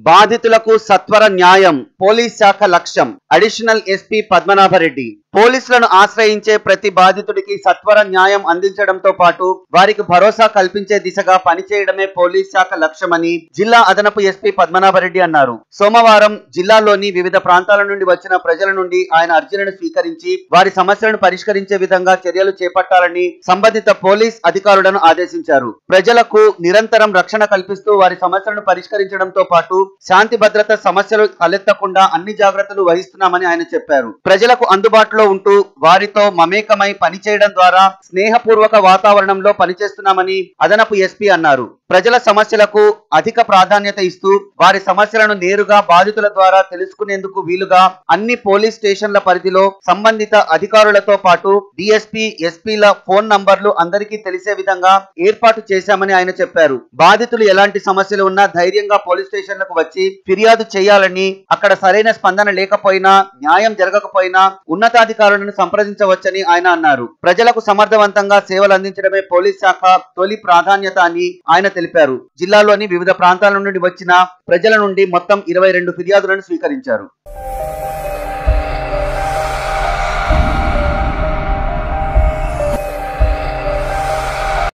బాధితులకు సత్వర న్యాయం పోలీస్ శాఖ లక్ష్యం అడిషనల్ ఎస్పీ పద్మనాభరెడ్డి పోలీసులను ఆశ్రయించే ప్రతి బాధితుడికి సత్వర న్యాయం అందించడంతో పాటు వారికి భరోసా కల్పించే దిశగా పనిచేయడమే పోలీస్ శాఖ లక్ష్యమని జిల్లా అదనపు ఎస్పీ పద్మనాభరెడ్డి అన్నారు సోమవారం జిల్లాలోని వివిధ ప్రాంతాల నుండి వచ్చిన ప్రజల నుండి ఆయన అర్జీలను స్వీకరించి వారి సమస్యలను పరిష్కరించే విధంగా చర్యలు చేపట్టాలని సంబంధిత పోలీస్ అధికారులను ఆదేశించారు ప్రజలకు నిరంతరం రక్షణ కల్పిస్తూ వారి సమస్యలను పరిష్కరించడంతో పాటు శాంతి భద్రత సమస్యలు తలెత్తకుండా అన్ని జాగ్రత్తలు వహిస్తున్నామని ఆయన చెప్పారు ప్రజలకు అందుబాటులో ఉంటూ వారితో మమేకమై పనిచేయడం ద్వారా స్నేహపూర్వక వాతావరణంలో పనిచేస్తున్నామని అదనపు ఎస్పీ అన్నారు ప్రజల సమస్యలకు అధిక ప్రాధాన్యత ఇస్తూ వారి సమస్యలను నేరుగా బాధితుల ద్వారా తెలుసుకునేందుకు వీలుగా అన్ని పోలీస్ స్టేషన్ల పరిధిలో సంబంధిత అధికారులతో పాటు డిఎస్పీ ఎస్పీల ఫోన్ నంబర్లు అందరికీ తెలిసే విధంగా ఏర్పాటు చేశామని ఆయన చెప్పారు బాధితులు ఎలాంటి సమస్యలు ఉన్నా ధైర్యంగా పోలీస్ స్టేషన్లకు వచ్చి ఫిర్యాదు చేయాలని అక్కడ సరైన స్పందన లేకపోయినా న్యాయం జరగకపోయినా ఉన్నతాధికారులను సంప్రదించవచ్చని ఆయన అన్నారు ప్రజలకు సమర్థవంతంగా సేవలు అందించడమే పోలీస్ శాఖ తొలి ప్రాధాన్యత అని ఆయన తెలిపారు జిల్లాలోని వివిధ ప్రాంతాల నుండి వచ్చిన ప్రజల నుండి మొత్తం ఇరవై రెండు ఫిర్యాదులను స్వీకరించారు